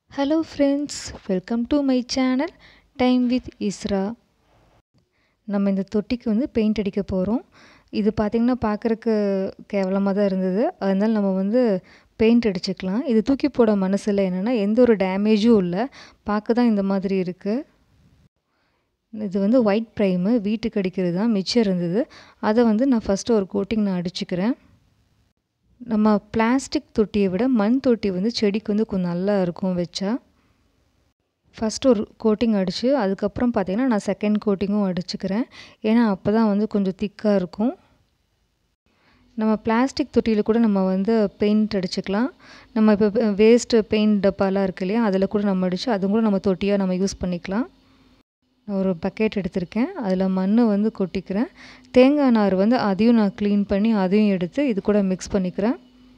hello friends welcome to my channel time with Isra நம்ம இந்த தொட்டிக்கு வந்து பெயிண்ட் அடிக்க போகிறோம் இது பார்த்திங்கன்னா பார்க்குறக்கு கேவலமாக தான் இருந்தது அதனால நம்ம வந்து பெயிண்ட் அடிச்சுக்கலாம் இது தூக்கி போட மனசில் என்னென்னா எந்த ஒரு டேமேஜும் இல்லை பார்க்க தான் இந்த மாதிரி இருக்குது இது வந்து ஒயிட் ப்ரைமு வீட்டுக்கு அடிக்கிறது தான் மிச்சம் இருந்தது அதை வந்து நான் ஃபஸ்ட்டு ஒரு கோட்டிங் நான் அடிச்சுக்கிறேன் நம்ம பிளாஸ்டிக் தொட்டியை விட மண் தொட்டி வந்து செடிக்கு வந்து கொஞ்சம் நல்லா இருக்கும் வச்சா ஃபஸ்ட்டு ஒரு கோட்டிங் அடித்து அதுக்கப்புறம் பார்த்திங்கன்னா நான் செகண்ட் கோட்டிங்கும் அடிச்சுக்கிறேன் ஏன்னா அப்போ தான் வந்து கொஞ்சம் திக்காக இருக்கும் நம்ம பிளாஸ்டிக் தொட்டியில் கூட நம்ம வந்து பெயிண்ட் அடிச்சுக்கலாம் நம்ம இப்போ வேஸ்ட்டு பெயிண்ட் டப்பாலாம் இருக்கு இல்லையா அதில் கூட நம்ம அடித்து அதுவும் கூட நம்ம தொட்டியாக நம்ம யூஸ் பண்ணிக்கலாம் நான் ஒரு பக்கெட் எடுத்திருக்கேன் அதில் மண் வந்து கொட்டிக்கிறேன் தேங்காய் நார் வந்து அதையும் நான் க்ளீன் பண்ணி அதையும் எடுத்து இது கூட மிக்ஸ் பண்ணிக்கிறேன்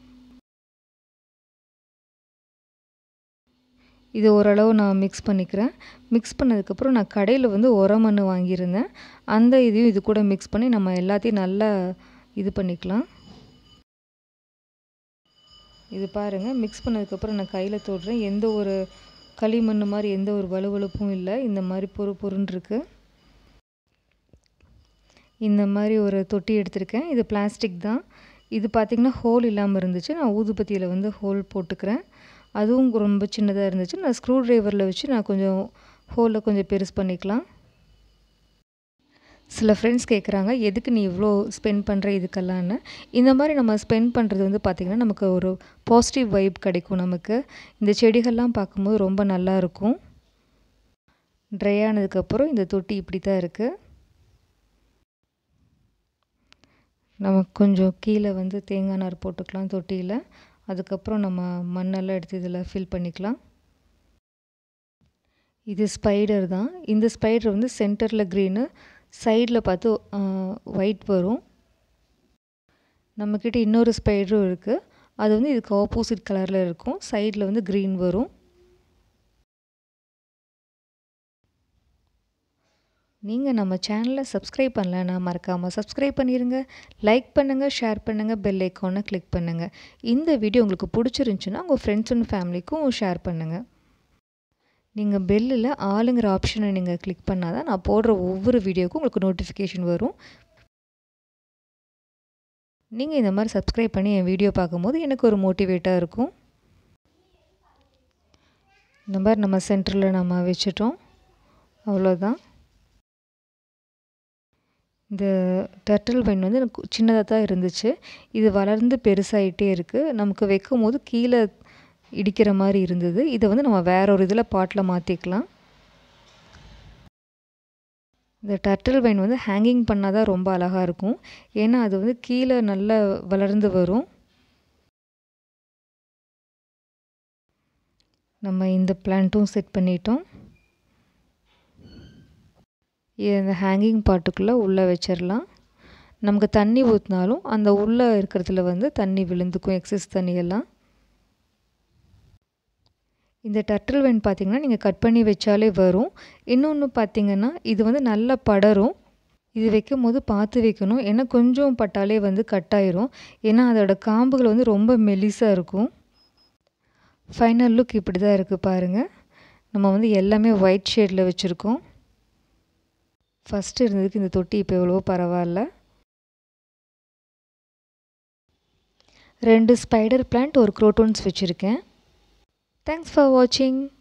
இது ஓரளவு நான் மிக்ஸ் பண்ணிக்கிறேன் மிக்ஸ் பண்ணதுக்கப்புறம் நான் கடையில் வந்து உரமண் வாங்கியிருந்தேன் அந்த இதையும் இது கூட மிக்ஸ் பண்ணி நம்ம எல்லாத்தையும் நல்லா இது பண்ணிக்கலாம் இது பாருங்கள் மிக்ஸ் பண்ணதுக்கப்புறம் நான் கையில் தொடுறேன் எந்த ஒரு களிமண் மாதிரி எந்த ஒரு வலுவழுப்பும் இல்லை இந்த மாதிரி பொறு பொருன்னு இருக்குது இந்த மாதிரி ஒரு தொட்டி எடுத்திருக்கேன் இது பிளாஸ்டிக் தான் இது பார்த்திங்கன்னா ஹோல் இல்லாமல் இருந்துச்சு நான் ஊதுபத்தியில் வந்து ஹோல் போட்டுக்கிறேன் அதுவும் ரொம்ப சின்னதாக இருந்துச்சு நான் ஸ்க்ரூ ட்ரைவரில் வச்சு நான் கொஞ்சம் ஹோலை கொஞ்சம் பெருசு பண்ணிக்கலாம் சில ஃப்ரெண்ட்ஸ் கேட்குறாங்க எதுக்கு நீ இவ்வளோ ஸ்பெண்ட் பண்ணுற இதுக்கெல்லாம்னு இந்த மாதிரி நம்ம ஸ்பெண்ட் பண்ணுறது வந்து பார்த்திங்கன்னா நமக்கு ஒரு பாசிட்டிவ் வைப் கிடைக்கும் நமக்கு இந்த செடிகள்லாம் பார்க்கும்போது ரொம்ப நல்லா இருக்கும் ட்ரை ஆனதுக்கப்புறம் இந்த தொட்டி இப்படி தான் இருக்குது நம்ம கொஞ்சம் கீழே வந்து தேங்காய் நார் போட்டுக்கலாம் தொட்டியில் அதுக்கப்புறம் நம்ம மண்ணெல்லாம் எடுத்து இதில் ஃபில் பண்ணிக்கலாம் இது ஸ்பைடர் தான் இந்த ஸ்பைடர் வந்து சென்டரில் க்ரீனு சைடில் பார்த்து ஒயிட் வரும் நம்மக்கிட்ட இன்னொரு ஸ்பைடரும் இருக்குது அது வந்து இதுக்கு ஆப்போசிட் கலரில் இருக்கும் சைடில் வந்து க்ரீன் வரும் நீங்கள் நம்ம சேனலை சப்ஸ்கிரைப் பண்ணலன்னா மறக்காமல் சப்ஸ்கிரைப் பண்ணிடுங்க லைக் பண்ணுங்கள் ஷேர் பண்ணுங்கள் பெல் ஐக்கானை கிளிக் பண்ணுங்கள் இந்த வீடியோ உங்களுக்கு பிடிச்சிருந்துச்சுன்னா உங்கள் ஃப்ரெண்ட்ஸ் அண்ட் ஃபேமிலிக்கும் ஷேர் பண்ணுங்கள் நீங்கள் பெல்லில் ஆளுங்கிற ஆப்ஷனை நீங்கள் கிளிக் பண்ணால் தான் நான் போடுற ஒவ்வொரு வீடியோவுக்கும் உங்களுக்கு நோட்டிஃபிகேஷன் வரும் நீங்கள் இந்த மாதிரி சப்ஸ்கிரைப் பண்ணி என் வீடியோ பார்க்கும்போது எனக்கு ஒரு மோட்டிவேட்டாக இருக்கும் இந்த மாதிரி நம்ம சென்டரில் நம்ம வச்சிட்டோம் அவ்வளோதான் இந்த டர்ட்டில் வைன் வந்து எனக்கு சின்னதாக தான் இருந்துச்சு இது வளர்ந்து பெருசாகிட்டே இருக்குது நமக்கு வைக்கும் போது கீழே இடிக்கிற மாதிரி இருந்தது இதை வந்து நம்ம வேற ஒரு இதில் பாட்டில் மாற்றிக்கலாம் இந்த டர்ட்டில் வைன் வந்து ஹேங்கிங் பண்ணால் தான் ரொம்ப அழகாக இருக்கும் ஏன்னா அது வந்து கீழே நல்லா வளர்ந்து வரும் நம்ம இந்த பிளான்ட்டும் செட் பண்ணிட்டோம் இந்த ஹேங்கிங் பாட்டுக்குள்ளே உள்ளே வச்சிடலாம் நமக்கு தண்ணி ஊற்றினாலும் அந்த உள்ளே இருக்கிறதுல வந்து தண்ணி விழுந்துக்கும் எக்ஸஸ் தண்ணியெல்லாம் இந்த டர்ட்டில் வென் பார்த்திங்கன்னா நீங்கள் கட் பண்ணி வச்சாலே வரும் இன்னொன்று பார்த்திங்கன்னா இது வந்து நல்லா படரும் இது வைக்கும் போது பார்த்து வைக்கணும் ஏன்னா கொஞ்சம் பட்டாலே வந்து கட் ஆயிரும் ஏன்னா அதோட காம்புகள் வந்து ரொம்ப மெலிசாக இருக்கும் ஃபைனல் லுக் இப்படி தான் இருக்குது பாருங்கள் நம்ம வந்து எல்லாமே ஒயிட் ஷேடில் வச்சுருக்கோம் ஃபஸ்ட்டு இருந்ததுக்கு இந்த தொட்டி இப்போ எவ்வளவோ பரவாயில்ல ரெண்டு ஸ்பைடர் பிளான்ட் ஒரு க்ரோட்டோன்ஸ் வச்சுருக்கேன் தேங்க்ஸ் ஃபார் வாட்சிங்